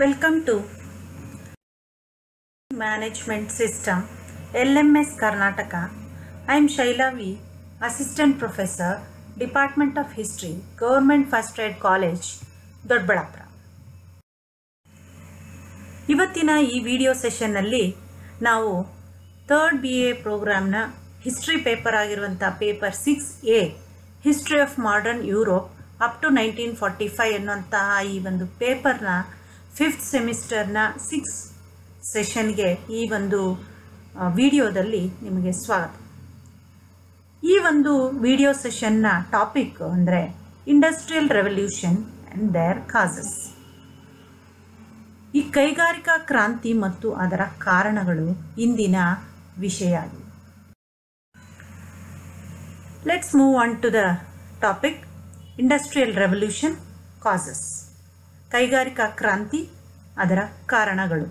Welcome to Management System LMS Karnataka. I am Shaila V, Assistant Professor, Department of History, Government First Aid College, Doddaballapura ಇವತ್ತಿನ ಈ video ಸೆಷನ್ನಲ್ಲಿ ನಾವು third B A ಪ್ರೋಗ್ರಾಮ್ನ history paper ಆಗಿರುವಂಥ paper six A history of modern Europe up to nineteen forty five ಅನ್ನುವಂತಹ ಈ ಒಂದು ಪೇಪರ್ನ ಫಿಫ್ತ್ ಸೆಮಿಸ್ಟರ್ನ ಸಿಕ್ಸ್ ಸೆಷನ್ಗೆ ಈ ಒಂದು ವಿಡಿಯೋದಲ್ಲಿ ನಿಮಗೆ ಸ್ವಾಗತ ಈ ಒಂದು ವಿಡಿಯೋ ಸೆಷನ್ನ ಟಾಪಿಕ್ ಅಂದರೆ industrial revolution and their causes ಈ ಕೈಗಾರಿಕಾ ಕ್ರಾಂತಿ ಮತ್ತು ಅದರ ಕಾರಣಗಳು ಇಂದಿನ ವಿಷಯ ಆಗಿದೆ let's move on to the topic industrial revolution causes ಕೈಗಾರಿಕಾ ಕ್ರಾಂತಿ ಅದರ ಕಾರಣಗಳು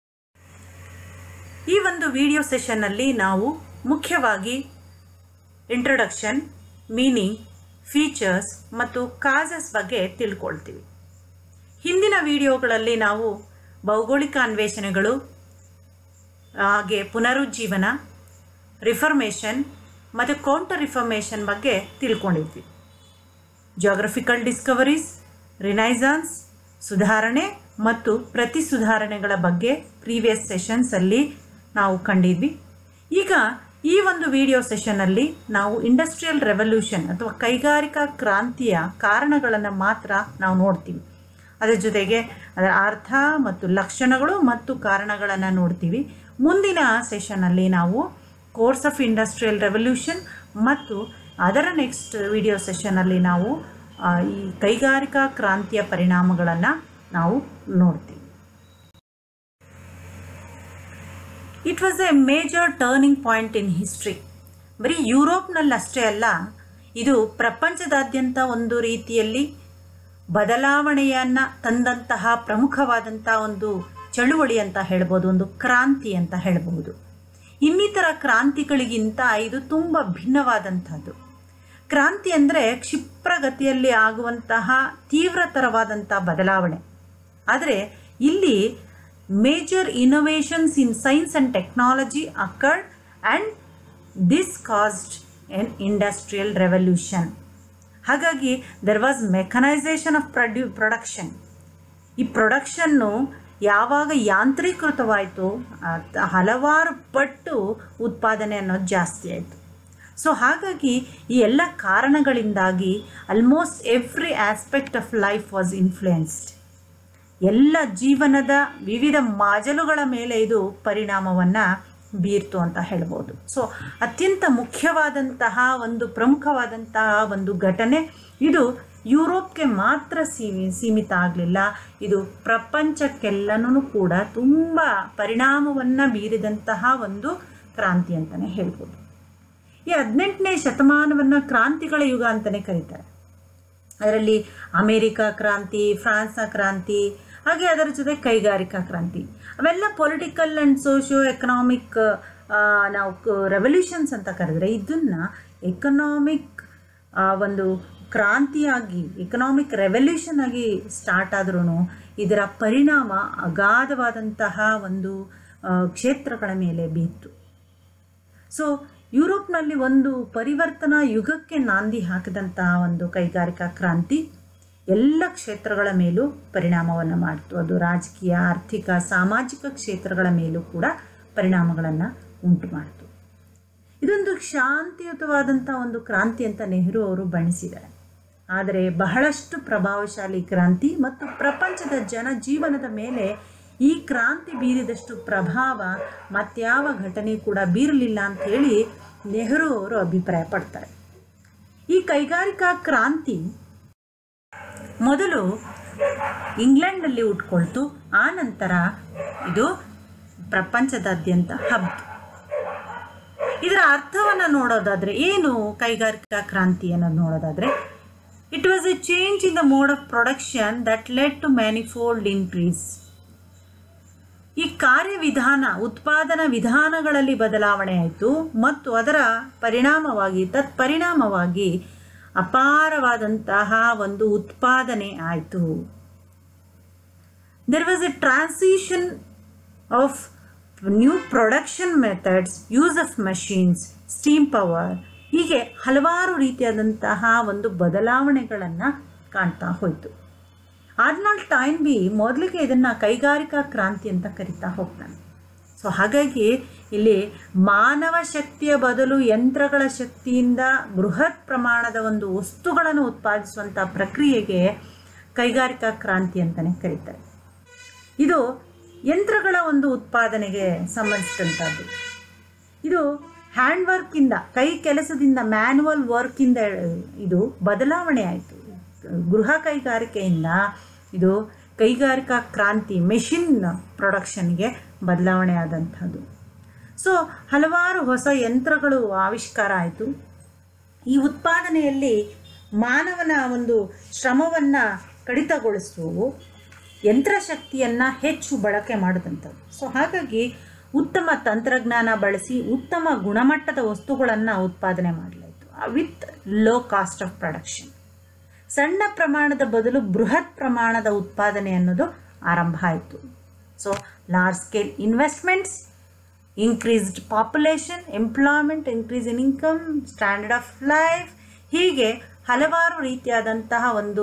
ಈ ಒಂದು ವಿಡಿಯೋ ಸೆಷನ್ನಲ್ಲಿ ನಾವು ಮುಖ್ಯವಾಗಿ ಇಂಟ್ರೊಡಕ್ಷನ್ ಮೀನಿಂಗ್ ಫೀಚರ್ಸ್ ಮತ್ತು ಕಾಸಸ್ ಬಗ್ಗೆ ತಿಳ್ಕೊಳ್ತೀವಿ ಹಿಂದಿನ ವಿಡಿಯೋಗಳಲ್ಲಿ ನಾವು ಭೌಗೋಳಿಕ ಅನ್ವೇಷಣೆಗಳು ಹಾಗೆ ಪುನರುಜ್ಜೀವನ ರಿಫರ್ಮೇಷನ್ ಮತ್ತು ಕೌಂಟರ್ ರಿಫರ್ಮೇಷನ್ ಬಗ್ಗೆ ತಿಳ್ಕೊಂಡಿದ್ವಿ ಜಾಗ್ರಫಿಕಲ್ ಡಿಸ್ಕವರೀಸ್ ರಿನೈಸಾನ್ಸ್ ಸುಧಾರಣೆ ಮತ್ತು ಪ್ರತಿ ಸುಧಾರಣೆಗಳ ಬಗ್ಗೆ ಪ್ರೀವಿಯಸ್ ಸೆಷನ್ಸಲ್ಲಿ ನಾವು ಕಂಡಿದ್ವಿ ಈಗ ಈ ಒಂದು ವಿಡಿಯೋ ಸೆಷನ್ನಲ್ಲಿ ನಾವು ಇಂಡಸ್ಟ್ರಿಯಲ್ ರೆವಲ್ಯೂಷನ್ ಅಥವಾ ಕೈಗಾರಿಕಾ ಕ್ರಾಂತಿಯ ಕಾರಣಗಳನ್ನು ಮಾತ್ರ ನಾವು ನೋಡ್ತೀವಿ ಅದರ ಜೊತೆಗೆ ಅದರ ಅರ್ಥ ಮತ್ತು ಲಕ್ಷಣಗಳು ಮತ್ತು ಕಾರಣಗಳನ್ನು ನೋಡ್ತೀವಿ ಮುಂದಿನ ಸೆಷನ್ನಲ್ಲಿ ನಾವು ಕೋರ್ಸ್ ಆಫ್ ಇಂಡಸ್ಟ್ರಿಯಲ್ ರೆವಲ್ಯೂಷನ್ ಮತ್ತು ಅದರ ನೆಕ್ಸ್ಟ್ ವಿಡಿಯೋ ಸೆಷನ್ನಲ್ಲಿ ನಾವು ಆ, ಈ ಕೈಗಾರಿಕಾ ಕ್ರಾಂತಿಯ ಪರಿಣಾಮಗಳನ್ನು ನಾವು ನೋಡ್ತೀವಿ it was a major turning point in history ಬರೀ ಯುರೋಪ್ನಲ್ಲಿ ಅಷ್ಟೇ ಅಲ್ಲ ಇದು ಪ್ರಪಂಚದಾದ್ಯಂತ ಒಂದು ರೀತಿಯಲ್ಲಿ ಬದಲಾವಣೆಯನ್ನು ತಂದಂತಹ ಪ್ರಮುಖವಾದಂಥ ಒಂದು ಚಳುವಳಿ ಅಂತ ಹೇಳ್ಬೋದು ಒಂದು ಕ್ರಾಂತಿ ಅಂತ ಹೇಳ್ಬೋದು ಇನ್ನಿತರ ಕ್ರಾಂತಿಗಳಿಗಿಂತ ಇದು ತುಂಬ ಭಿನ್ನವಾದಂಥದ್ದು ಕ್ರಾಂತಿ ಅಂದರೆ ಕ್ಷಿಪ್ರಗತಿಯಲ್ಲಿ ಆಗುವಂತಹ ತೀವ್ರತರವಾದಂಥ ಬದಲಾವಣೆ ಆದರೆ ಇಲ್ಲಿ major innovations in science and technology occurred and this caused an industrial revolution ಹಾಗಾಗಿ ದೆರ್ ವಾಸ್ ಮೆಕನೈಸೇಷನ್ ಆಫ್ ಪ್ರೊಡ್ಯೂ ಪ್ರೊಡಕ್ಷನ್ ಈ ಪ್ರೊಡಕ್ಷನ್ನು ಯಾವಾಗ ಯಾಂತ್ರೀಕೃತವಾಯಿತು ಅದ್ ಹಲವಾರು ಪಟ್ಟು ಉತ್ಪಾದನೆ ಅನ್ನೋದು ಜಾಸ್ತಿ ಆಯಿತು ಸೊ ಹಾಗಾಗಿ ಈ ಎಲ್ಲ ಕಾರಣಗಳಿಂದಾಗಿ almost every aspect of life was influenced ಎಲ್ಲ ಜೀವನದ ವಿವಿಧ ಮಾಜಲುಗಳ ಮೇಲೆ ಇದು ಪರಿಣಾಮವನ್ನು ಬೀರ್ತು ಅಂತ ಹೇಳ್ಬೋದು ಸೊ ಅತ್ಯಂತ ಮುಖ್ಯವಾದಂತಹ ಒಂದು ಪ್ರಮುಖವಾದಂತಹ ಒಂದು ಘಟನೆ ಇದು ಯುರೋಪ್ಗೆ ಮಾತ್ರ ಸೀಮಿ ಸೀಮಿತ ಆಗಲಿಲ್ಲ ಇದು ಪ್ರಪಂಚಕ್ಕೆಲ್ಲನೂ ಕೂಡ ತುಂಬ ಪರಿಣಾಮವನ್ನು ಬೀರಿದಂತಹ ಒಂದು ಕ್ರಾಂತಿ ಅಂತಲೇ ಹೇಳ್ಬೋದು ಈ ಹದಿನೆಂಟನೇ ಶತಮಾನವನ್ನು ಕ್ರಾಂತಿಗಳ ಯುಗ ಅಂತಲೇ ಕರೀತಾರೆ ಅದರಲ್ಲಿ ಅಮೇರಿಕ ಕ್ರಾಂತಿ ಫ್ರಾನ್ಸ್ನ ಕ್ರಾಂತಿ ಹಾಗೆ ಅದರ ಜೊತೆ ಕೈಗಾರಿಕಾ ಕ್ರಾಂತಿ ಅವೆಲ್ಲ ಪೊಲಿಟಿಕಲ್ ಆ್ಯಂಡ್ ಸೋಷಿಯೋ ಎಕನಾಮಿಕ್ ನಾವು ರೆವಲ್ಯೂಷನ್ಸ್ ಅಂತ ಕರೆದ್ರೆ ಇದನ್ನು ಎಕನಾಮಿಕ್ ಒಂದು ಕ್ರಾಂತಿಯಾಗಿ ಎಕನಾಮಿಕ್ ರೆವಲ್ಯೂಷನ್ ಆಗಿ ಸ್ಟಾರ್ಟ್ ಆದ್ರೂ ಇದರ ಪರಿಣಾಮ ಅಗಾಧವಾದಂತಹ ಒಂದು ಆ, ಕ್ಷೇತ್ರಗಳ ಮೇಲೆ ಬೀತ್ತು ಸೊ ಯುರೋಪ್ನಲ್ಲಿ ಒಂದು ಪರಿವರ್ತನಾ ಯುಗಕ್ಕೆ ನಾಂದಿ ಹಾಕಿದಂತಹ ಒಂದು ಕೈಗಾರಿಕಾ ಕ್ರಾಂತಿ ಎಲ್ಲ ಕ್ಷೇತ್ರಗಳ ಮೇಲೂ ಪರಿಣಾಮವನ್ನು ಮಾಡಿತು ಅದು ರಾಜಕೀಯ ಆರ್ಥಿಕ ಸಾಮಾಜಿಕ ಕ್ಷೇತ್ರಗಳ ಮೇಲೂ ಕೂಡ ಪರಿಣಾಮಗಳನ್ನು ಉಂಟು ಮಾಡಿತು ಇದೊಂದು ಶಾಂತಿಯುತವಾದಂಥ ಒಂದು ಕ್ರಾಂತಿ ಅಂತ ನೆಹರು ಅವರು ಬಣ್ಣಿಸಿದ್ದಾರೆ ಆದರೆ ಬಹಳಷ್ಟು ಪ್ರಭಾವಶಾಲಿ ಕ್ರಾಂತಿ ಮತ್ತು ಪ್ರಪಂಚದ ಜನಜೀವನದ ಮೇಲೆ ಈ ಕ್ರಾಂತಿ ಬೀರಿದಷ್ಟು ಪ್ರಭಾವ ಮತ್ಯಾವ ಘಟನೆ ಕೂಡ ಬೀರಲಿಲ್ಲ ಅಂತ ಹೇಳಿ ನೆಹರು ಅವರು ಅಭಿಪ್ರಾಯ ಪಡ್ತಾರೆ ಈ ಕೈಗಾರಿಕಾ ಕ್ರಾಂತಿ ಮೊದಲು ಇಂಗ್ಲೆಂಡ್ನಲ್ಲಿ ಹುಟ್ಕೊಳ್ತು ಆ ನಂತರ ಇದು ಪ್ರಪಂಚದಾದ್ಯಂತ ಹಬ್ಬಿತು ಇದರ ಅರ್ಥವನ್ನು ನೋಡೋದಾದರೆ ಏನು ಕೈಗಾರಿಕಾ ಕ್ರಾಂತಿ ಅನ್ನೋದು ನೋಡೋದಾದರೆ it was a change in the mode of production that led to manifold increase ಈ ಕಾರ್ಯವಿಧಾನ ಉತ್ಪಾದನಾ ವಿಧಾನಗಳಲ್ಲಿ ಬದಲಾವಣೆ ಆಯಿತು ಮತ್ತು ಅದರ ಪರಿಣಾಮವಾಗಿ ತತ್ಪರಿಣಾಮವಾಗಿ ಅಪಾರವಾದಂತಹ ಒಂದು ಉತ್ಪಾದನೆ ಆಯಿತು there was a transition of new production methods use of machines steam power ಹೀಗೆ ಹಲವಾರು ರೀತಿಯಾದಂತಹ ಒಂದು ಬದಲಾವಣೆಗಳನ್ನು ಕಾಣ್ತಾ ಹೋಯಿತು ಆರ್ನಾಲ್ಡ್ ಟೈನ್ ಬಿ ಮೊದಲಿಗೆ ಇದನ್ನು ಕೈಗಾರಿಕಾ ಕ್ರಾಂತಿ ಅಂತ ಕರಿತಾ ಹೋಗ್ತಾನೆ ಸೊ ಹಾಗಾಗಿ ಇಲ್ಲಿ ಮಾನವ ಶಕ್ತಿಯ ಬದಲು ಯಂತ್ರಗಳ ಶಕ್ತಿಯಿಂದ ಬೃಹತ್ ಪ್ರಮಾಣದ ಒಂದು ವಸ್ತುಗಳನ್ನು ಉತ್ಪಾದಿಸುವಂಥ ಪ್ರಕ್ರಿಯೆಗೆ ಕೈಗಾರಿಕಾ ಕ್ರಾಂತಿ ಅಂತಲೇ ಕರೀತಾರೆ ಇದು ಯಂತ್ರಗಳ ಒಂದು ಉತ್ಪಾದನೆಗೆ ಸಂಬಂಧಿಸಿದಂಥದ್ದು ಇದು ಹ್ಯಾಂಡ್ ವರ್ಕಿಂದ ಕೈ ಕೆಲಸದಿಂದ ಮ್ಯಾನ್ಯುವಲ್ ವರ್ಕಿಂದ ಇದು ಬದಲಾವಣೆ ಆಯಿತು ಗೃಹ ಕೈಗಾರಿಕೆಯಿಂದ ಇದು ಕೈಗಾರಿಕಾ ಕ್ರಾಂತಿ ಮೆಷಿನ್ ಪ್ರೊಡಕ್ಷನ್ಗೆ ಬದಲಾವಣೆ ಆದಂಥದ್ದು ಸೊ ಹಲವಾರು ಹೊಸ ಯಂತ್ರಗಳು ಆವಿಷ್ಕಾರ ಆಯಿತು ಈ ಉತ್ಪಾದನೆಯಲ್ಲಿ ಮಾನವನ ಒಂದು ಶ್ರಮವನ್ನು ಕಡಿತಗೊಳಿಸುವು ಯಂತ್ರಶಕ್ತಿಯನ್ನು ಹೆಚ್ಚು ಬಳಕೆ ಮಾಡಿದಂಥದ್ದು ಸೊ ಹಾಗಾಗಿ ಉತ್ತಮ ತಂತ್ರಜ್ಞಾನ ಬಳಸಿ ಉತ್ತಮ ಗುಣಮಟ್ಟದ ವಸ್ತುಗಳನ್ನು ಉತ್ಪಾದನೆ ಮಾಡಲಾಯಿತು with low cost of production ಸಣ್ಣ ಪ್ರಮಾಣದ ಬದಲು ಬೃಹತ್ ಪ್ರಮಾಣದ ಉತ್ಪಾದನೆ ಅನ್ನೋದು ಆರಂಭ ಆಯಿತು so large scale investments increased population employment increase in income standard of life ಹೀಗೆ ಹಲವಾರು ರೀತಿಯಾದಂತಹ ಒಂದು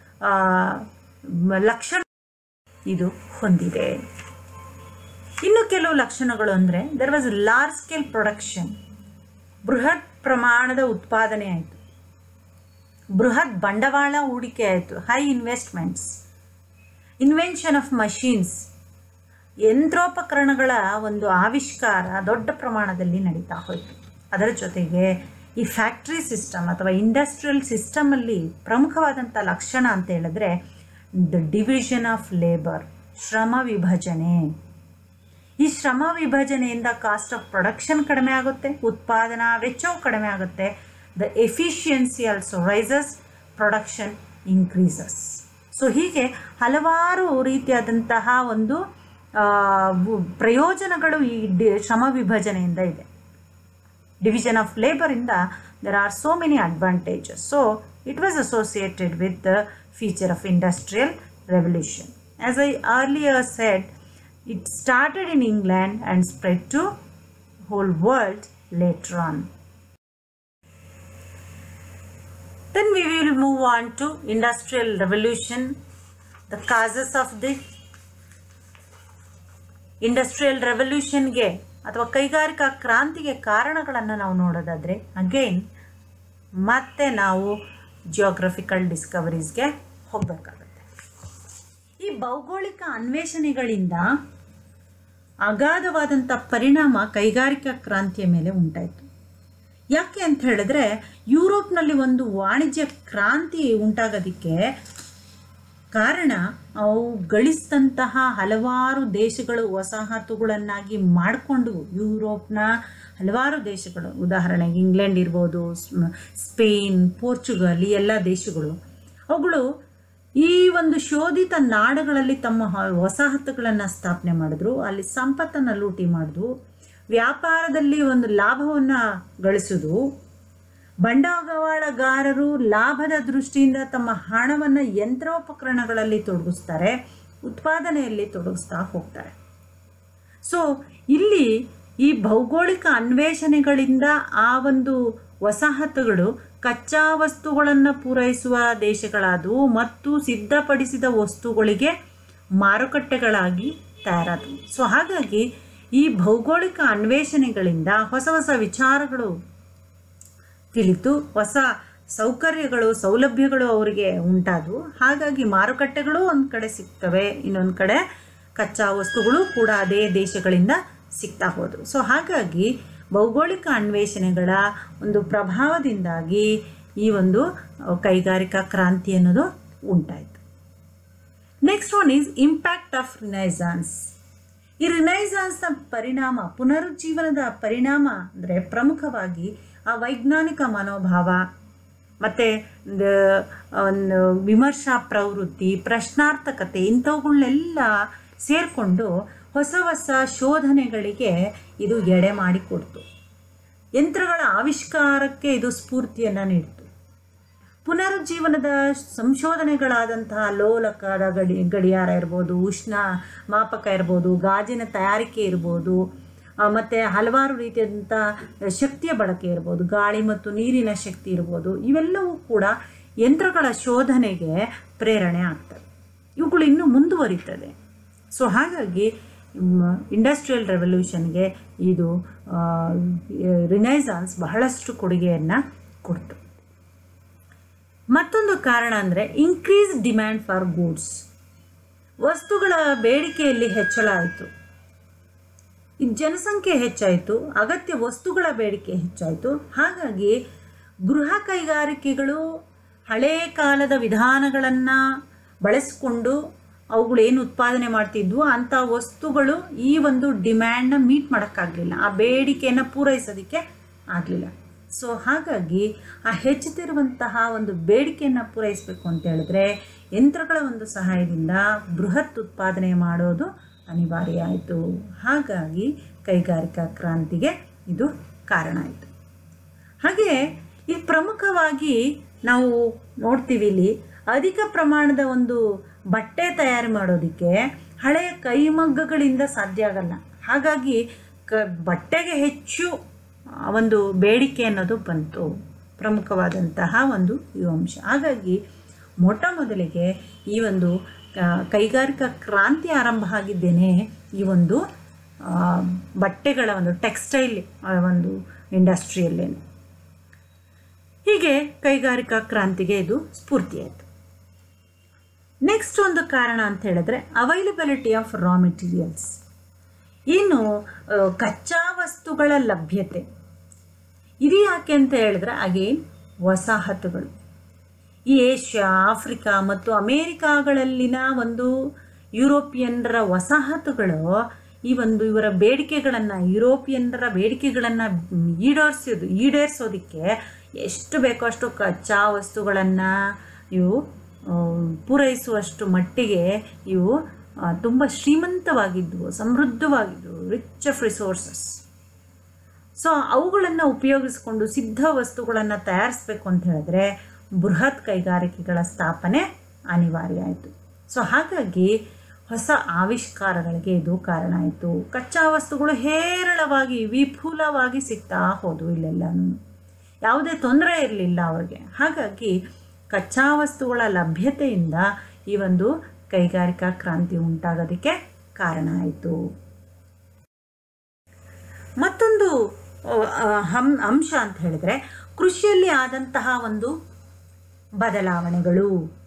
ಲಕ್ಷಣ ಇದು ಹೊಂದಿದೆ ಇನ್ನು ಕೆಲವು ಲಕ್ಷಣಗಳು ಅಂದರೆ there was large scale production ಬೃಹತ್ ಪ್ರಮಾಣದ ಉತ್ಪಾದನೆ ಆಯಿತು ಬೃಹತ್ ಬಂಡವಾಳ ಹೂಡಿಕೆ ಆಯಿತು high investments invention of machines ಯಂತ್ರೋಪಕರಣಗಳ ಒಂದು ಆವಿಷ್ಕಾರ ದೊಡ್ಡ ಪ್ರಮಾಣದಲ್ಲಿ ನಡೀತಾ ಹೋಯಿತು ಅದರ ಜೊತೆಗೆ ಈ ಫ್ಯಾಕ್ಟ್ರಿ ಸಿಸ್ಟಮ್ ಅಥವಾ ಇಂಡಸ್ಟ್ರಿಯಲ್ ಸಿಸ್ಟಮಲ್ಲಿ ಪ್ರಮುಖವಾದಂಥ ಲಕ್ಷಣ ಅಂತ ಹೇಳಿದ್ರೆ ದ ಡಿವಿಷನ್ ಆಫ್ ಲೇಬರ್ ಶ್ರಮ ವಿಭಜನೆ ಈ ಶ್ರಮ ವಿಭಜನೆಯಿಂದ ಕಾಸ್ಟ್ ಆಫ್ ಪ್ರೊಡಕ್ಷನ್ ಕಡಿಮೆ ಆಗುತ್ತೆ ಉತ್ಪಾದನಾ ವೆಚ್ಚವು ಕಡಿಮೆ ಆಗುತ್ತೆ the efficiency also rises production increases so ಹೀಗೆ ಹಲವಾರು ರೀತಿಯಾದಂತಹ ಒಂದು ಪ್ರಯೋಜನಗಳು ಈ ಡಿ ಶ್ರಮ ವಿಭಜನೆಯಿಂದ ಇದೆ ಡಿವಿಷನ್ ಆಫ್ ಲೇಬರಿಂದ there are so many advantages so it was associated with the feature of industrial revolution as I earlier said it started in England and spread to whole world later on Then we will move on to industrial revolution, the causes of the industrial ರೆವಲ್ಯೂಷನ್ಗೆ ಅಥವಾ ಕೈಗಾರಿಕಾ ಕ್ರಾಂತಿಗೆ ಕಾರಣಗಳನ್ನು ನಾವು ನೋಡೋದಾದರೆ again ಮತ್ತೆ ನಾವು geographical ಡಿಸ್ಕವರೀಸ್ಗೆ ಹೋಗಬೇಕಾಗುತ್ತೆ ಈ ಭೌಗೋಳಿಕ ಅನ್ವೇಷಣೆಗಳಿಂದ ಅಗಾಧವಾದಂಥ ಪರಿಣಾಮ ಕೈಗಾರಿಕಾ ಕ್ರಾಂತಿಯ ಮೇಲೆ ಉಂಟಾಯಿತು ಯಾಕೆ ಅಂತ ಹೇಳಿದ್ರೆ ಯುರೋಪ್ನಲ್ಲಿ ಒಂದು ವಾಣಿಜ್ಯ ಕ್ರಾಂತಿ ಉಂಟಾಗೋದಕ್ಕೆ ಕಾರಣ ಅವು ಗಳಿಸಿದಂತಹ ಹಲವಾರು ದೇಶಗಳು ವಸಾಹತುಗಳನ್ನಾಗಿ ಮಾಡಿಕೊಂಡು ಯುರೋಪ್ನ ಹಲವಾರು ದೇಶಗಳು ಉದಾಹರಣೆಗೆ ಇಂಗ್ಲೆಂಡ್ ಇರ್ಬೋದು ಸ್ಪೇನ್ ಪೋರ್ಚುಗಲ್ ಈ ಎಲ್ಲ ದೇಶಗಳು ಅವುಗಳು ಈ ಒಂದು ಶೋಧಿತ ನಾಡುಗಳಲ್ಲಿ ತಮ್ಮ ವಸಾಹತುಗಳನ್ನು ಸ್ಥಾಪನೆ ಮಾಡಿದ್ರು ಅಲ್ಲಿ ಸಂಪತ್ತನ್ನು ಲೂಟಿ ಮಾಡಿದ್ರು ವ್ಯಾಪಾರದಲ್ಲಿ ಒಂದು ಲಾಭವನ್ನು ಗಳಿಸೋದು ಬಂಡವಾಳಗಾರರು ಲಾಭದ ದೃಷ್ಟಿಯಿಂದ ತಮ್ಮ ಹಣವನ್ನು ಯಂತ್ರೋಪಕರಣಗಳಲ್ಲಿ ತೊಡಗಿಸ್ತಾರೆ ಉತ್ಪಾದನೆಯಲ್ಲಿ ತೊಡಗಿಸ್ತಾ ಹೋಗ್ತಾರೆ ಸೊ ಇಲ್ಲಿ ಈ ಭೌಗೋಳಿಕ ಅನ್ವೇಷಣೆಗಳಿಂದ ಆ ಒಂದು ವಸಾಹತುಗಳು ಕಚ್ಚಾ ವಸ್ತುಗಳನ್ನು ಪೂರೈಸುವ ದೇಶಗಳಾದವು ಮತ್ತು ಸಿದ್ಧಪಡಿಸಿದ ವಸ್ತುಗಳಿಗೆ ಮಾರುಕಟ್ಟೆಗಳಾಗಿ ತಯಾರಾದವು ಸೊ ಹಾಗಾಗಿ ಈ ಭೌಗೋಳಿಕ ಅನ್ವೇಷಣೆಗಳಿಂದ ಹೊಸ ಹೊಸ ವಿಚಾರಗಳು ತಿಳಿತು ಹೊಸ ಸೌಕರ್ಯಗಳು ಸೌಲಭ್ಯಗಳು ಅವರಿಗೆ ಉಂಟಾದವು ಹಾಗಾಗಿ ಮಾರುಕಟ್ಟೆಗಳು ಒಂದು ಕಡೆ ಸಿಗ್ತವೆ ಇನ್ನೊಂದು ಕಡೆ ಕಚ್ಚಾ ವಸ್ತುಗಳು ಕೂಡ ಅದೇ ದೇಶಗಳಿಂದ ಸಿಗ್ತಾ ಹೋದವು ಸೊ ಹಾಗಾಗಿ ಭೌಗೋಳಿಕ ಅನ್ವೇಷಣೆಗಳ ಒಂದು ಪ್ರಭಾವದಿಂದಾಗಿ ಈ ಒಂದು ಕೈಗಾರಿಕಾ ಕ್ರಾಂತಿ ಅನ್ನೋದು ಉಂಟಾಯಿತು next one is impact of renaissance ಈ ರಿನೈಸಾನ್ಸ್ನ ಪರಿಣಾಮ ಪುನರುಜ್ಜೀವನದ ಪರಿಣಾಮ ಅಂದರೆ ಪ್ರಮುಖವಾಗಿ ಆ ವೈಜ್ಞಾನಿಕ ಮನೋಭಾವ ಮತ್ತು ಒಂದು ವಿಮರ್ಶಾ ಪ್ರವೃತ್ತಿ ಪ್ರಶ್ನಾರ್ಥಕತೆ ಇಂಥವುಗಳನ್ನೆಲ್ಲ ಸೇರಿಕೊಂಡು ಹೊಸ ಹೊಸ ಶೋಧನೆಗಳಿಗೆ ಇದು ಎಡೆ ಮಾಡಿಕೊಡ್ತು ಯಂತ್ರಗಳ ಆವಿಷ್ಕಾರಕ್ಕೆ ಇದು ಸ್ಫೂರ್ತಿಯನ್ನು ನೀಡಿತು ಪುನರುಜ್ಜೀವನದ ಸಂಶೋಧನೆಗಳಾದಂತಹ ಲೋಲಕದ ಗಡಿ ಗಡಿಯಾರ ಇರ್ಬೋದು ಉಷ್ಣ ಮಾಪಕ ಇರ್ಬೋದು ಗಾಜಿನ ತಯಾರಿಕೆ ಇರ್ಬೋದು ಆ, ಮತ್ತೆ ಹಲವಾರು ರೀತಿಯಾದಂಥ ಶಕ್ತಿಯ ಬಳಕೆ ಇರ್ಬೋದು ಗಾಳಿ ಮತ್ತು ನೀರಿನ ಶಕ್ತಿ ಇರ್ಬೋದು ಇವೆಲ್ಲವೂ ಕೂಡ ಯಂತ್ರಗಳ ಶೋಧನೆಗೆ ಪ್ರೇರಣೆ ಆಗ್ತವೆ ಇವುಗಳು ಇನ್ನೂ ಮುಂದುವರಿತದೆ ಸೊ ಹಾಗಾಗಿ ಇಂಡಸ್ಟ್ರಿಯಲ್ ರೆವಲ್ಯೂಷನ್ಗೆ ಇದು ರಿನೈಸಾನ್ಸ್ ಬಹಳಷ್ಟು ಕೊಡುಗೆಯನ್ನು ಕೊಡ್ತು ಮತ್ತೊಂದು ಕಾರಣ ಅಂದರೆ ಇನ್ಕ್ರೀಸ್ ಡಿಮ್ಯಾಂಡ್ ಫಾರ್ ಗೂಡ್ಸ್ ವಸ್ತುಗಳ ಬೇಡಿಕೆಯಲ್ಲಿ ಹೆಚ್ಚಳ ಆಯಿತು ಈ ಜನಸಂಖ್ಯೆ ಹೆಚ್ಚಾಯಿತು ಅಗತ್ಯ ವಸ್ತುಗಳ ಬೇಡಿಕೆ ಹೆಚ್ಚಾಯಿತು ಹಾಗಾಗಿ ಗೃಹ ಕೈಗಾರಿಕೆಗಳು ಹಳೆಯ ಕಾಲದ ವಿಧಾನಗಳನ್ನು ಬಳಸಿಕೊಂಡು ಅವುಗಳು ಏನು ಉತ್ಪಾದನೆ ಮಾಡ್ತಿದ್ವು ಅಂಥ ವಸ್ತುಗಳು ಈ ಒಂದು ಡಿಮ್ಯಾಂಡ್ನ ಮೀಟ್ ಮಾಡೋಕ್ಕಾಗಲಿಲ್ಲ ಆ ಬೇಡಿಕೆಯನ್ನು ಪೂರೈಸೋದಕ್ಕೆ ಆಗಲಿಲ್ಲ ಸೊ ಹಾಗಾಗಿ ಆ ಹೆಚ್ಚುತ್ತಿರುವಂತಹ ಒಂದು ಬೇಡಿಕೆಯನ್ನು ಪೂರೈಸಬೇಕು ಅಂತ ಹೇಳಿದ್ರೆ ಯಂತ್ರಗಳ ಒಂದು ಸಹಾಯದಿಂದ ಬೃಹತ್ ಉತ್ಪಾದನೆ ಮಾಡೋದು ಅನಿವಾರ್ಯ ಆಯಿತು ಹಾಗಾಗಿ ಕೈಗಾರಿಕಾ ಕ್ರಾಂತಿಗೆ ಇದು ಕಾರಣ ಆಯಿತು ಹಾಗೆ ಈ ಪ್ರಮುಖವಾಗಿ ನಾವು ನೋಡ್ತೀವಿ ಇಲ್ಲಿ ಅಧಿಕ ಪ್ರಮಾಣದ ಒಂದು ಬಟ್ಟೆ ತಯಾರು ಮಾಡೋದಕ್ಕೆ ಹಳೆಯ ಕೈಮಗ್ಗಗಳಿಂದ ಸಾಧ್ಯ ಆಗಲ್ಲ ಹಾಗಾಗಿ ಕ ಬಟ್ಟೆಗೆ ಹೆಚ್ಚು ಆ, ಒಂದು ಬೇಡಿಕೆ ಅನ್ನೋದು ಬಂತು ಪ್ರಮುಖವಾದಂತಹ ಒಂದು ಈ ಅಂಶ ಹಾಗಾಗಿ ಮೊಟ್ಟ ಮೊದಲಿಗೆ ಈ ಒಂದು ಆ, ಕೈಗಾರಿಕಾ ಕ್ರಾಂತಿ ಆರಂಭ ಆಗಿದ್ದೇನೆ ಈ ಒಂದು ಆ, ಬಟ್ಟೆಗಳ ಒಂದು ಟೆಕ್ಸ್ಟೈಲ್ ಆ, ಒಂದು ಇಂಡಸ್ಟ್ರಿಯಲ್ಲೇನು ಹೀಗೆ ಕೈಗಾರಿಕಾ ಕ್ರಾಂತಿಗೆ ಇದು ಸ್ಫೂರ್ತಿಯಾಯಿತು ನೆಕ್ಸ್ಟ್ ಒಂದು ಕಾರಣ ಅಂತ ಹೇಳಿದ್ರೆ ಅವೈಲಬಿಲಿಟಿ ಆಫ್ ರಾ ಮೆಟೀರಿಯಲ್ಸ್ ಇನ್ನು ಆ, ಕಚ್ಚಾ ವಸ್ತುಗಳ ಲಭ್ಯತೆ ಇದು ಯಾಕೆ ಅಂತ ಹೇಳಿದ್ರೆ ಅಗೇನ್ ವಸಾಹತುಗಳು ಈ ಏಷ್ಯಾ ಆಫ್ರಿಕಾ ಮತ್ತು ಅಮೇರಿಕಾಗಳಲ್ಲಿನ ಒಂದು ಯುರೋಪಿಯನ್ರ ವಸಾಹತುಗಳು ಈ ಒಂದು ಇವರ ಬೇಡಿಕೆಗಳನ್ನು ಯುರೋಪಿಯನ್ರ ಬೇಡಿಕೆಗಳನ್ನು ಈಡೇರಿಸೋದು ಈಡೇರಿಸೋದಕ್ಕೆ ಎಷ್ಟು ಬೇಕೋ ಅಷ್ಟು ಕಚ್ಚಾ ವಸ್ತುಗಳನ್ನು ಇವು ಆ, ಪೂರೈಸುವಷ್ಟು ಮಟ್ಟಿಗೆ ಇವು ತುಂಬ ಶ್ರೀಮಂತವಾಗಿದ್ದವು ಸಮೃದ್ಧವಾಗಿದ್ದವು ರಿಚ್ ಆಫ್ ರಿಸೋರ್ಸಸ್ ಸೊ ಅವುಗಳನ್ನು ಉಪಯೋಗಿಸಿಕೊಂಡು ಸಿದ್ಧ ವಸ್ತುಗಳನ್ನು ತಯಾರಿಸಬೇಕು ಅಂತ ಹೇಳಿದ್ರೆ ಬೃಹತ್ ಕೈಗಾರಿಕೆಗಳ ಸ್ಥಾಪನೆ ಅನಿವಾರ್ಯ ಆಯಿತು ಸೊ ಹಾಗಾಗಿ ಹೊಸ ಆವಿಷ್ಕಾರಗಳಿಗೆ ಇದು ಕಾರಣ ಆಯಿತು ಕಚ್ಚಾ ವಸ್ತುಗಳು ಹೇರಳವಾಗಿ ವಿಪುಲವಾಗಿ ಸಿಗ್ತಾ ಹೋದವು ಇಲ್ಲೆಲ್ಲನೂ ಯಾವುದೇ ತೊಂದರೆ ಇರಲಿಲ್ಲ ಅವ್ರಿಗೆ ಹಾಗಾಗಿ ಕಚ್ಚಾ ವಸ್ತುಗಳ ಲಭ್ಯತೆಯಿಂದ ಈ ಒಂದು ಕೈಗಾರಿಕಾ ಕ್ರಾಂತಿ ಉಂಟಾಗೋದಕ್ಕೆ ಕಾರಣ ಆಯಿತು ಮತ್ತೊಂದು ಆ, ಆ, ಹಂ ಅಂಶ ಅಂತ ಹೇಳಿದ್ರೆ ಕೃಷಿಯಲ್ಲಿ ಆದಂತಹ ಒಂದು ಬದಲಾವಣೆಗಳು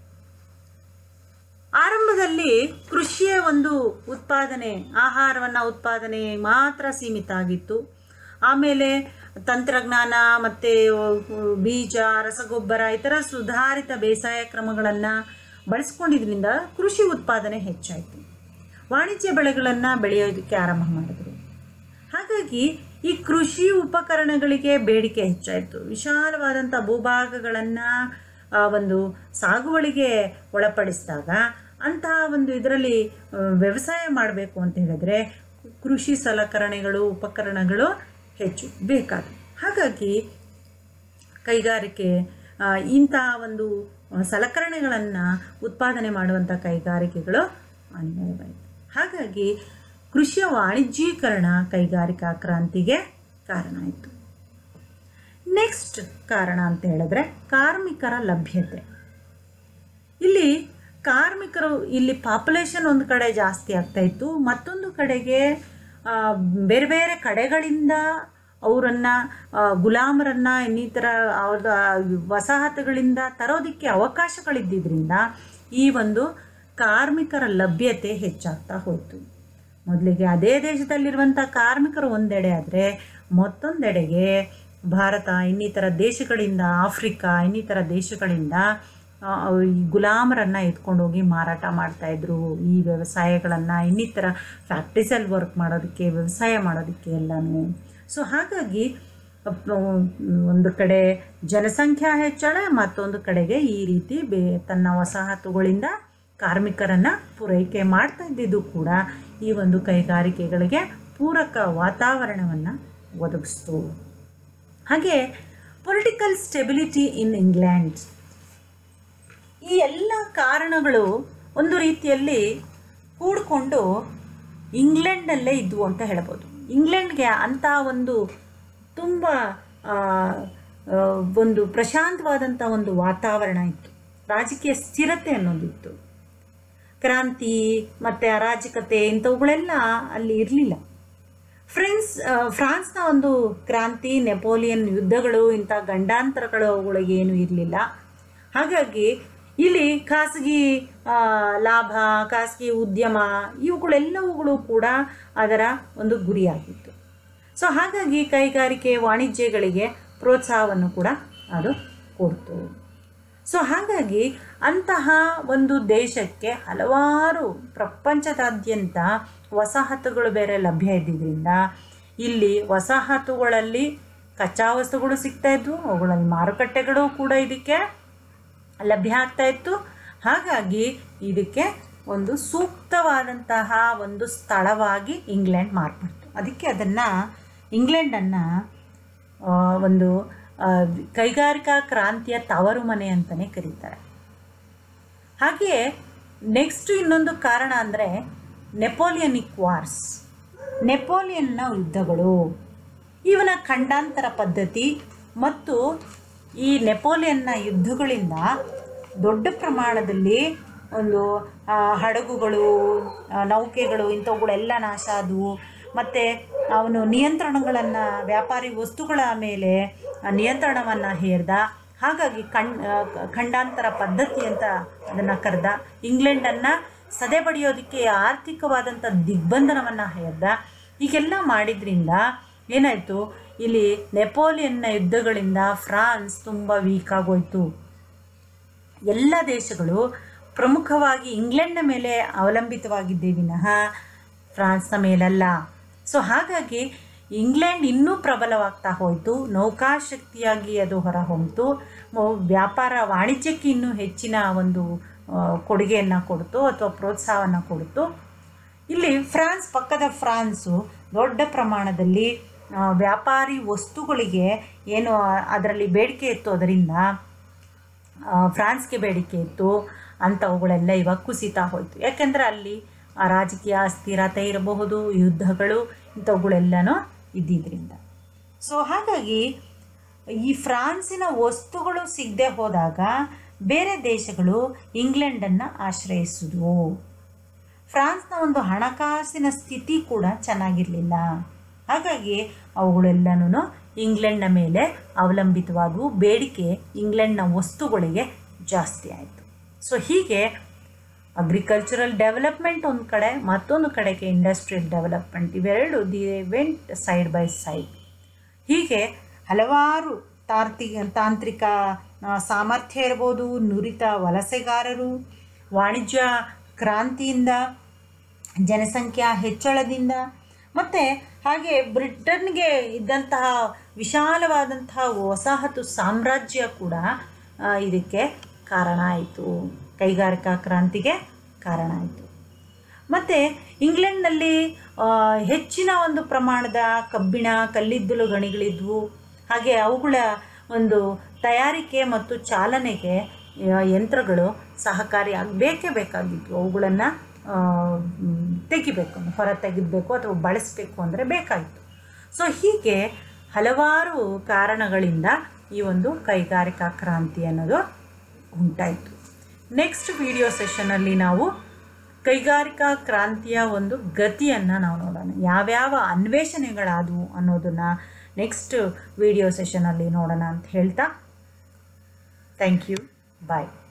ಆರಂಭದಲ್ಲಿ ಕೃಷಿಯ ಒಂದು ಉತ್ಪಾದನೆ ಆಹಾರವನ್ನು ಉತ್ಪಾದನೆ ಮಾತ್ರ ಸೀಮಿತ ಆಗಿತ್ತು ಆಮೇಲೆ ತಂತ್ರಜ್ಞಾನ ಮತ್ತು ಬೀಜ ರಸಗೊಬ್ಬರ ಇತರ ಸುಧಾರಿತ ಬೇಸಾಯ ಕ್ರಮಗಳನ್ನು ಬಳಸ್ಕೊಂಡಿದ್ರಿಂದ ಕೃಷಿ ಉತ್ಪಾದನೆ ಹೆಚ್ಚಾಯಿತು ವಾಣಿಜ್ಯ ಬೆಳೆಗಳನ್ನು ಬೆಳೆಯೋದಕ್ಕೆ ಆರಂಭ ಮಾಡಿದ್ರು ಹಾಗಾಗಿ ಈ ಕೃಷಿ ಉಪಕರಣಗಳಿಗೆ ಬೇಡಿಕೆ ಹೆಚ್ಚಾಯಿತು ವಿಶಾಲವಾದಂಥ ಭೂಭಾಗಗಳನ್ನು ಒಂದು ಸಾಗುವಳಿಗೆ ಒಳಪಡಿಸಿದಾಗ ಅಂತಹ ಒಂದು ಇದರಲ್ಲಿ ಆ, ವ್ಯವಸಾಯ ಮಾಡಬೇಕು ಅಂತ ಹೇಳಿದ್ರೆ ಕೃಷಿ ಸಲಕರಣೆಗಳು ಉಪಕರಣಗಳು ಹೆಚ್ಚು ಬೇಕಾದವು ಹಾಗಾಗಿ ಕೈಗಾರಿಕೆ ಆ, ಇಂತಹ ಒಂದು ಆ, ಸಲಕರಣೆಗಳನ್ನು ಉತ್ಪಾದನೆ ಮಾಡುವಂಥ ಕೈಗಾರಿಕೆಗಳು ಅನಿವಾರ್ಯವಾಯಿತು ಹಾಗಾಗಿ ಕೃಷಿಯ ವಾಣಿಜ್ಯೀಕರಣ ಕೈಗಾರಿಕಾ ಕ್ರಾಂತಿಗೆ ಕಾರಣ ಆಯಿತು ನೆಕ್ಸ್ಟ್ ಕಾರಣ ಅಂತ ಹೇಳಿದ್ರೆ ಕಾರ್ಮಿಕರ ಲಭ್ಯತೆ ಇಲ್ಲಿ ಕಾರ್ಮಿಕರು ಇಲ್ಲಿ ಪಾಪ್ಯುಲೇಷನ್ ಒಂದು ಕಡೆ ಜಾಸ್ತಿ ಆಗ್ತಾ ಇತ್ತು ಮತ್ತೊಂದು ಕಡೆಗೆ ಆ, ಬೇರೆ ಬೇರೆ ಕಡೆಗಳಿಂದ ಅವರನ್ನು ಗುಲಾಮರನ್ನು ಇನ್ನಿತರ ಅವ್ರ ವಸಾಹತುಗಳಿಂದ ತರೋದಕ್ಕೆ ಅವಕಾಶಗಳಿದ್ದಿದ್ದರಿಂದ ಈ ಒಂದು ಕಾರ್ಮಿಕರ ಲಭ್ಯತೆ ಹೆಚ್ಚಾಗ್ತಾ ಹೋಯಿತು ಮೊದಲಿಗೆ ಅದೇ ದೇಶದಲ್ಲಿರುವಂಥ ಕಾರ್ಮಿಕರು ಒಂದೆಡೆ ಆದರೆ ಮತ್ತೊಂದೆಡೆಗೆ ಭಾರತ ಇನ್ನಿತರ ದೇಶಗಳಿಂದ ಆಫ್ರಿಕಾ ಇನ್ನಿತರ ದೇಶಗಳಿಂದ ಆ, ಈ ಗುಲಾಮರನ್ನು ಎತ್ಕೊಂಡೋಗಿ ಮಾರಾಟ ಮಾಡ್ತಾಯಿದ್ರು ಈ ವ್ಯವಸಾಯಗಳನ್ನು ಇನ್ನಿತರ ಫ್ಯಾಕ್ಟ್ರೀಸಲ್ಲಿ ವರ್ಕ್ ಮಾಡೋದಕ್ಕೆ ವ್ಯವಸಾಯ ಮಾಡೋದಕ್ಕೆ ಎಲ್ಲನೂ ಸೊ ಹಾಗಾಗಿ ಅಪ್- ಒಂದು ಕಡೆ ಜನಸಂಖ್ಯಾ ಹೆಚ್ಚಳ ಮತ್ತೊಂದು ಕಡೆಗೆ ಈ ರೀತಿ ಬೇ ತನ್ನ ವಸಾಹತುಗಳಿಂದ ಕಾರ್ಮಿಕರನ್ನು ಪೂರೈಕೆ ಮಾಡ್ತಾ ಇದ್ದಿದ್ದು ಕೂಡ ಈ ಒಂದು ಕೈಗಾರಿಕೆಗಳಿಗೆ ಪೂರಕ ವಾತಾವರಣವನ್ನು ಒದಗಿಸ್ತು ಹಾಗೆ ಪೊಲಿಟಿಕಲ್ ಸ್ಟೆಬಿಲಿಟಿ ಇನ್ ಇಂಗ್ಲೆಂಡ್ ಈ ಎಲ್ಲ ಕಾರಣಗಳು ಒಂದು ರೀತಿಯಲ್ಲಿ ಕೂಡಿಕೊಂಡು ಇಂಗ್ಲೆಂಡಲ್ಲೇ ಇದ್ವು ಅಂತ ಹೇಳ್ಬೋದು ಇಂಗ್ಲೆಂಡ್ಗೆ ಅಂಥ ಒಂದು ತುಂಬ ಆ, ಆ, ಒಂದು ಪ್ರಶಾಂತವಾದಂಥ ಒಂದು ವಾತಾವರಣ ಇತ್ತು ರಾಜಕೀಯ ಸ್ಥಿರತೆ ಅನ್ನೋದಿತ್ತು ಕ್ರಾಂತಿ ಮತ್ತು ಅರಾಜಕತೆ ಇಂಥವುಗಳೆಲ್ಲ ಅಲ್ಲಿ ಇರಲಿಲ್ಲ ಫ್ರೆನ್ಸ್ ಆ, ಫ್ರಾನ್ಸ್ನ ಒಂದು ಕ್ರಾಂತಿ ನೆಪೋಲಿಯನ್ ಯುದ್ಧಗಳು ಇಂಥ ಗಂಡಾಂತರಗಳು ಅವುಗಳಿಗೆ ಏನೂ ಇರಲಿಲ್ಲ ಹಾಗಾಗಿ ಇಲ್ಲಿ ಖಾಸಗಿ ಆ, ಲಾಭ ಖಾಸಗಿ ಉದ್ಯಮ ಇವುಗಳೆಲ್ಲವುಗಳು ಕೂಡ ಅದರ ಒಂದು ಗುರಿಯಾಗಿತ್ತು ಸೊ ಹಾಗಾಗಿ ಕೈಗಾರಿಕೆ ವಾಣಿಜ್ಯಗಳಿಗೆ ಪ್ರೋತ್ಸಾಹವನ್ನು ಕೂಡ ಅದು ಕೊಡ್ತು ಸೊ ಹಾಗಾಗಿ ಅಂತಹ ಒಂದು ದೇಶಕ್ಕೆ ಹಲವಾರು ಪ್ರಪಂಚದಾದ್ಯಂತ ವಸಾಹತುಗಳು ಬೇರೆ ಲಭ್ಯ ಇದ್ದಿದ್ದರಿಂದ ಇಲ್ಲಿ ವಸಾಹತುಗಳಲ್ಲಿ ಕಚ್ಚಾ ವಸ್ತುಗಳು ಸಿಗ್ತಾ ಇದ್ವು ಅವುಗಳಲ್ಲಿ ಮಾರುಕಟ್ಟೆಗಳು ಕೂಡ ಇದಕ್ಕೆ ಲಭ್ಯ ಆಗ್ತಾ ಇತ್ತು ಹಾಗಾಗಿ ಇದಕ್ಕೆ ಒಂದು ಸೂಕ್ತವಾದಂತಹ ಒಂದು ಸ್ಥಳವಾಗಿ ಇಂಗ್ಲೆಂಡ್ ಮಾರ್ಪಡ್ತು ಅದಕ್ಕೆ ಅದನ್ನು ಇಂಗ್ಲೆಂಡನ್ನು ಆ, ಒಂದು ಆ, ಕೈಗಾರಿಕಾ ಕ್ರಾಂತಿಯ ತವರು ಮನೆ ಅಂತಲೇ ಕರೀತಾರೆ ಹಾಗೆಯೇ ನೆಕ್ಸ್ಟ್ ಇನ್ನೊಂದು ಕಾರಣ ಅಂದರೆ ನೆಪೋಲಿಯನಿಕ್ ವಾರ್ಸ್ ನೆಪೋಲಿಯನ್ನ ಯುದ್ಧಗಳು ಇವನ ಖಂಡಾಂತರ ಪದ್ಧತಿ ಮತ್ತು ಈ ನೆಪೋಲಿಯನ್ನ ಯುದ್ಧಗಳಿಂದ ದೊಡ್ಡ ಪ್ರಮಾಣದಲ್ಲಿ ಒಂದು ಆ, ಹಡಗುಗಳು ಆ, ನೌಕೆಗಳು ಇಂಥವುಗಳೆಲ್ಲ ನಾಶ ಆದವು ಮತ್ತು ಅವನು ನಿಯಂತ್ರಣಗಳನ್ನು ವ್ಯಾಪಾರಿ ವಸ್ತುಗಳ ಮೇಲೆ ನಿಯಂತ್ರಣವನ್ನು ಹೇರ್ದ ಹಾಗಾಗಿ ಕಣ್ ಆ, ಖಂಡಾಂತರ ಪದ್ಧತಿ ಅಂತ ಅದನ್ನು ಕರೆದ ಇಂಗ್ಲೆಂಡನ್ನು ಸದೆ ಬಡಿಯೋದಕ್ಕೆ ಆರ್ಥಿಕವಾದಂಥ ದಿಗ್ಬಂಧನವನ್ನು ಹೇರ್ದ ಹೀಗೆಲ್ಲ ಮಾಡಿದ್ರಿಂದ ಏನಾಯಿತು ಇಲ್ಲಿ ನೆಪೋಲಿಯನ್ನ ಯುದ್ಧಗಳಿಂದ ಫ್ರಾನ್ಸ್ ತುಂಬ ವೀಕ್ ಆಗೋಯ್ತು ಎಲ್ಲ ದೇಶಗಳು ಪ್ರಮುಖವಾಗಿ ಇಂಗ್ಲೆಂಡ್ನ ಮೇಲೆ ಅವಲಂಬಿತವಾಗಿದ್ದೇ ವಿನಃ ಫ್ರಾನ್ಸ್ನ ಮೇಲಲ್ಲ ಸೊ ಹಾಗಾಗಿ ಇಂಗ್ಲೆಂಡ್ ಇನ್ನೂ ಪ್ರಬಲವಾಗ್ತಾ ಹೋಯಿತು ನೌಕಾಶಕ್ತಿಯಾಗಿ ಅದು ಹೊರಹೊಮ್ಮಿತು ಮೊ- ವ್ಯಾಪಾರ ವಾಣಿಜ್ಯಕ್ಕೆ ಇನ್ನೂ ಹೆಚ್ಚಿನ ಒಂದು ಕೊಡುಗೆಯನ್ನು ಕೊಡ್ತು ಅಥವಾ ಪ್ರೋತ್ಸಾಹವನ್ನು ಕೊಡ್ತು ಇಲ್ಲಿ ಫ್ರಾನ್ಸ್ ಪಕ್ಕದ ಫ್ರಾನ್ಸು ದೊಡ್ಡ ಪ್ರಮಾಣದಲ್ಲಿ ಆ, ವ್ಯಾಪಾರಿ ವಸ್ತುಗಳಿಗೆ ಏನು ಅದರಲ್ಲಿ ಬೇಡಿಕೆ ಇತ್ತು ಅದರಿಂದ ಆ, ಫ್ರಾನ್ಸ್ಗೆ ಬೇಡಿಕೆ ಇತ್ತು ಅಂಥವುಗಳೆಲ್ಲ ಇವಾಗ ಕುಸಿತಾ ಹೋಯಿತು ಯಾಕೆಂದರೆ ಅಲ್ಲಿ ಆ ರಾಜಕೀಯ ಅಸ್ಥಿರತೆ ಇರಬಹುದು ಯುದ್ಧಗಳು ಇಂಥವುಗಳೆಲ್ಲನೂ ಇದ್ದಿದ್ದರಿಂದ ಸೊ ಹಾಗಾಗಿ ಈ ಫ್ರಾನ್ಸಿನ ವಸ್ತುಗಳು ಸಿಗದೆ ಹೋದಾಗ ಬೇರೆ ದೇಶಗಳು ಇಂಗ್ಲೆಂಡನ್ನು ಆಶ್ರಯಿಸಿದ್ವು ಫ್ರಾನ್ಸ್ನ ಒಂದು ಹಣಕಾಸಿನ ಸ್ಥಿತಿ ಕೂಡ ಚೆನ್ನಾಗಿರಲಿಲ್ಲ ಹಾಗಾಗಿ ಅವುಗಳೆಲ್ಲನೂ ಇಂಗ್ಲೆಂಡ್ನ ಮೇಲೆ ಅವಲಂಬಿತವಾದವು ಬೇಡಿಕೆ ಇಂಗ್ಲೆಂಡ್ನ ವಸ್ತುಗಳಿಗೆ ಜಾಸ್ತಿ ಆಯಿತು ಸೊ ಹೀಗೆ ಅಗ್ರಿಕಲ್ಚರಲ್ ಡೆವಲಪ್ಮೆಂಟ್ ಒಂದು ಕಡೆ ಮತ್ತೊಂದು ಕಡೆಗೆ ಇಂಡಸ್ಟ್ರಿಯಲ್ ಡೆವಲಪ್ಮೆಂಟ್ ಇವೆರಡು they went side by side ಹೀಗೆ ಹಲವಾರು ತಾರ್ತಿಕ ತಾಂತ್ರಿಕ ಆ, ಸಾಮರ್ಥ್ಯ ಇರ್ಬೋದು ನುರಿತ ವಲಸೆಗಾರರು ವಾಣಿಜ್ಯ ಕ್ರಾಂತಿಯಿಂದ ಜನಸಂಖ್ಯಾ ಹೆಚ್ಚಳದಿಂದ ಮತ್ತು ಹಾಗೆ ಬ್ರಿಟನ್ಗೆ ಇದ್ದಂತಹ ವಿಶಾಲವಾದಂತಹ ವಸಾಹತು ಸಾಮ್ರಾಜ್ಯ ಕೂಡ ಆ, ಇದಕ್ಕೆ ಕಾರಣ ಆಯಿತು ಕೈಗಾರಿಕಾ ಕ್ರಾಂತಿಗೆ ಕಾರಣ ಆಯಿತು ಮತ್ತು ಇಂಗ್ಲೆಂಡ್ನಲ್ಲಿ ಆ, ಹೆಚ್ಚಿನ ಒಂದು ಪ್ರಮಾಣದ ಕಬ್ಬಿಣ ಕಲ್ಲಿದ್ದಲು ಗಣಿಗಳಿದ್ವು ಹಾಗೆ ಅವುಗಳ ಒಂದು ತಯಾರಿಕೆ ಮತ್ತು ಚಾಲನೆಗೆ ಆ, ಯಂತ್ರಗಳು ಸಹಕಾರಿ ಆಗಬೇಕೇ ಬೇಕಾಗಿದ್ವು ಅವುಗಳನ್ನು ತೆಗಿಬೇಕು ಹೊರ ತೆಗಿಬೇಕು ಅಥವಾ ಬಳಸಬೇಕು ಅಂದರೆ ಬೇಕಾಯಿತು ಸೊ ಹೀಗೆ ಹಲವಾರು ಕಾರಣಗಳಿಂದ ಈ ಒಂದು ಕೈಗಾರಿಕಾ ಕ್ರಾಂತಿ ಅನ್ನೋದು ಉಂಟಾಯಿತು ನೆಕ್ಸ್ಟ್ ವಿಡಿಯೋ ಸೆಷನಲ್ಲಿ ನಾವು ಕೈಗಾರಿಕಾ ಕ್ರಾಂತಿಯ ಒಂದು ಗತಿಯನ್ನು ನಾವು ನೋಡೋಣ ಯಾವ್ಯಾವ ಅನ್ವೇಷಣೆಗಳಾದವು ಅನ್ನೋದನ್ನು ನೆಕ್ಸ್ಟ್ ವಿಡಿಯೋ ಸೆಷನಲ್ಲಿ ನೋಡೋಣ ಅಂತ ಹೇಳ್ತಾ ಥ್ಯಾಂಕ್ ಯು ಬಾಯ್